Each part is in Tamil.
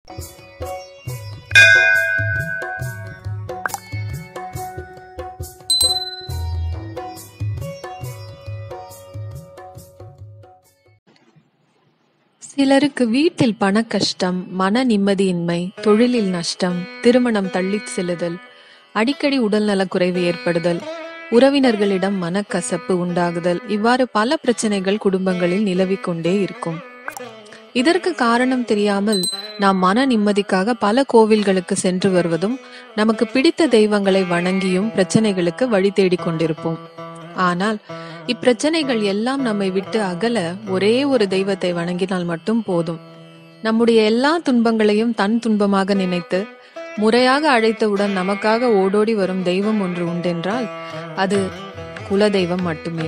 சிலருக்கு வீட்டில் பணக்கஷ்டம், மன நிம்மதியின்மை, தொழிலில் நஷ்டம், திருமணம் தள்ளிச் செல்லுதல், அடிக்கடி உடல்நலக் குறைவு ஏற்படுதல், உறவினர்களிடம் மனக்கசப்பு உண்டாகுதல் இவ்வாறு பல பிரச்சனைகள் குடும்பங்களில் நிலவிக் கொண்டே இருக்கும். இதற்கு காரணம் தெரியாமல் நாம் மன நிம்மதிக்காக பல கோவில்களுக்கு சென்று வருவதும், நமக்கு பிடித்த தெய்வங்களை வணங்கியும் பிரச்சனைகளுக்கு வழி தேடிக் கொண்டிருப்போம். ஆனால் இப்பிரச்சனைகள் எல்லாம் நம்மை விட்டு அகல ஒரே ஒரு தெய்வத்தை வணங்கினால் மட்டும் போதும். நம்முடைய எல்லா துன்பங்களையும் தன் துன்பமாக நினைத்து, முறையாக அழைத்தவுடன் நமக்காக ஓடோடி வரும் தெய்வம் ஒன்று உண்டென்றால், அது குலதெய்வம் மட்டுமே.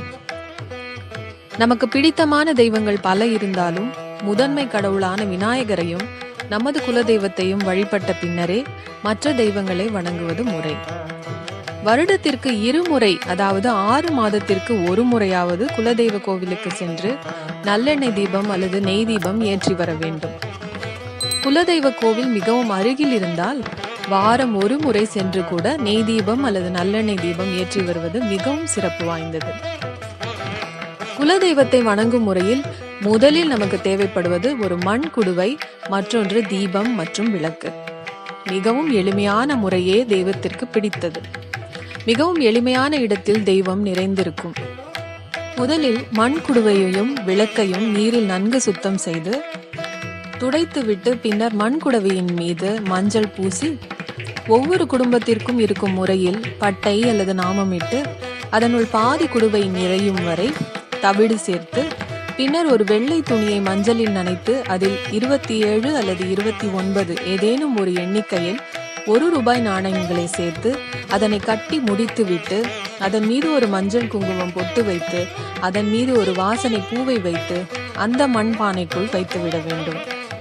நமக்கு பிடித்தமான தெய்வங்கள் பல இருந்தாலும், முதன்மை கடவுளான விநாயகரையும், நமது குலதெய்வத்தையும் வழிபட்ட பின்னரே மற்ற தெய்வங்களை வணங்குவது முறை. வருடத்திற்கு இருமுறை அதாவது ஆறு மாதத்திற்கு ஒரு முறையாவது குலதெய்வ கோவிலுக்கு சென்று நல்லெண்ணெய் தீபம் அல்லது நெய் தீபம் ஏற்றி வர வேண்டும். குலதெய்வ கோவில் மிகவும் அருகில் இருந்தால் வாரம் ஒரு முறை சென்று கூட நெய் தீபம் அல்லது நல்லெண்ணெய் தீபம் ஏற்றி வருவது மிகவும் சிறப்பு வாய்ந்தது. குலதெய்வத்தை வணங்கும் முறையில் முதலில் நமக்கு தேவைப்படுவது ஒரு மண் குடுவை, மற்றொன்று தீபம் மற்றும் விளக்கு. மிகவும் எளிமையான முறையே தெய்வத்திற்கு பிடித்தது. மிகவும் எளிமையான இடத்தில் தெய்வம் நிறைந்திருக்கும். முதலில் மண் குடுவையையும் விளக்கையும் நீரில் நன்கு சுத்தம் செய்து துடைத்துவிட்டு பின்னர் மண் குடுவையின் மீது மஞ்சள் பூசி ஒவ்வொரு குடும்பத்திற்கும் இருக்கும் முறையில் பட்டை அல்லது நாமமிட்டு அதனுள் பாதி குடுவை நிறையும் வரை தவிடு சேர்த்து பின்னர் ஒரு வெள்ளை துணியை மஞ்சளில் நனைத்து அதில் இருபத்தி ஏழு அல்லது இருபத்தி ஒன்பது ஏதேனும் ஒரு எண்ணிக்கையில் ஒரு ரூபாய் நாணயங்களை சேர்த்து அதனை கட்டி முடித்துவிட்டு அதன் மீது ஒரு மஞ்சள் குங்குமம் பொட்டு வைத்து அதன் மீது ஒரு வாசனை பூவை வைத்து அந்த மண் பானைக்குள் வைத்துவிட வேண்டும்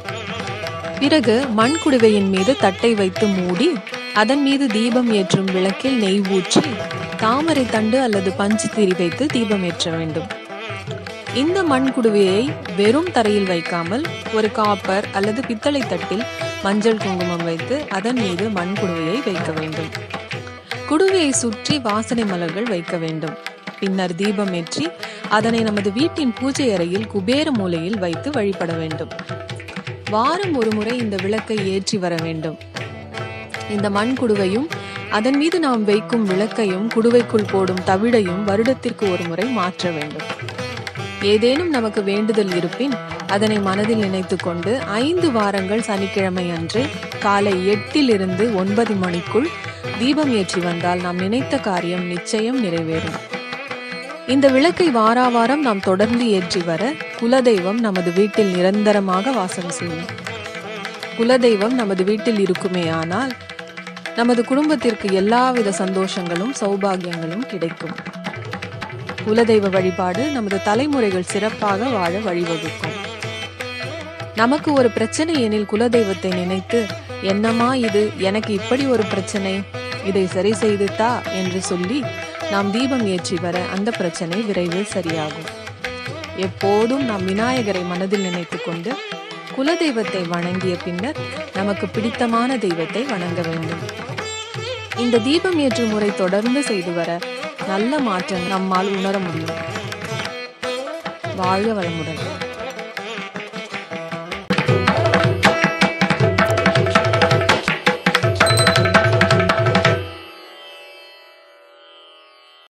பிறகு மண் குடுவையின் மீது தட்டை வைத்து மூடி அதன் மீது தீபம் ஏற்றும் விளக்கில் நெய் ஊற்றி தாமரை தண்டு அல்லது பஞ்சு திரி வைத்து தீபம் ஏற்ற வேண்டும் இந்த மண் குடுவையை வெறும் தரையில் வைக்காமல் ஒரு காப்பர் அல்லது பித்தளை தட்டில் மஞ்சள் குங்குமம் வைத்து அதன் மீது மண் குடுவையை வைக்க வேண்டும் குடுவையை சுற்றி வாசனை மலர்கள் வைக்க வேண்டும் பின்னர் தீபம் ஏற்றி அதனை நமது வீட்டின் பூஜை அறையில் குபேர மூலையில் வைத்து வழிபட வேண்டும் வாரம் ஒரு முறை இந்த விளக்கை ஏற்றி வர வேண்டும் இந்த மண் குடுவையும் அதன் மீது நாம் வைக்கும் விளக்கையும் குடுவைக்குள் போடும் தவிடையும் வருடத்திற்கு ஒரு முறை மாற்ற வேண்டும் ஏதேனும் நமக்கு வேண்டுதல் இருப்பின் அதனை மனதில் நினைத்து கொண்டு ஐந்து வாரங்கள் சனிக்கிழமை அன்று காலை எட்டிலிருந்து ஒன்பது மணிக்குள் தீபம் ஏற்றி வந்தால் நாம் நினைத்த காரியம் நிச்சயம் நிறைவேறும் இந்த விளக்கை வாராவாரம் நாம் தொடர்ந்து ஏற்றி வர குலதெய்வம் நமது வீட்டில் நிரந்தரமாக வாசம் செய்யும் குலதெய்வம் நமது வீட்டில் இருக்குமே ஆனால் நமது குடும்பத்திற்கு எல்லாவித சந்தோஷங்களும் சௌபாகியங்களும் கிடைக்கும் குலதெய்வ வழிபாடு நமது தலைமுறைகள் சிறப்பாக வாழ வழிவகுக்கும் நமக்கு ஒரு பிரச்சனை எனில் குலதெய்வத்தை நினைத்து என்னமா இது எனக்கு இப்படி ஒரு பிரச்சனை இதை சரி செய்து தா என்று சொல்லி நாம் தீபம் ஏற்றி வர அந்த பிரச்சனை விரைவில் சரியாகும் எப்போதும் நாம் விநாயகரை மனதில் நினைத்து கொண்டு குலதெய்வத்தை வணங்கிய பின்னர் நமக்கு பிடித்தமான தெய்வத்தை வணங்க வேண்டும் இந்த தீபம் ஏற்றும் முறை தொடர்ந்து செய்து வர நல்ல மாற்றம் நம்மால் உணர முடியும் வாழ்க வளமுடன்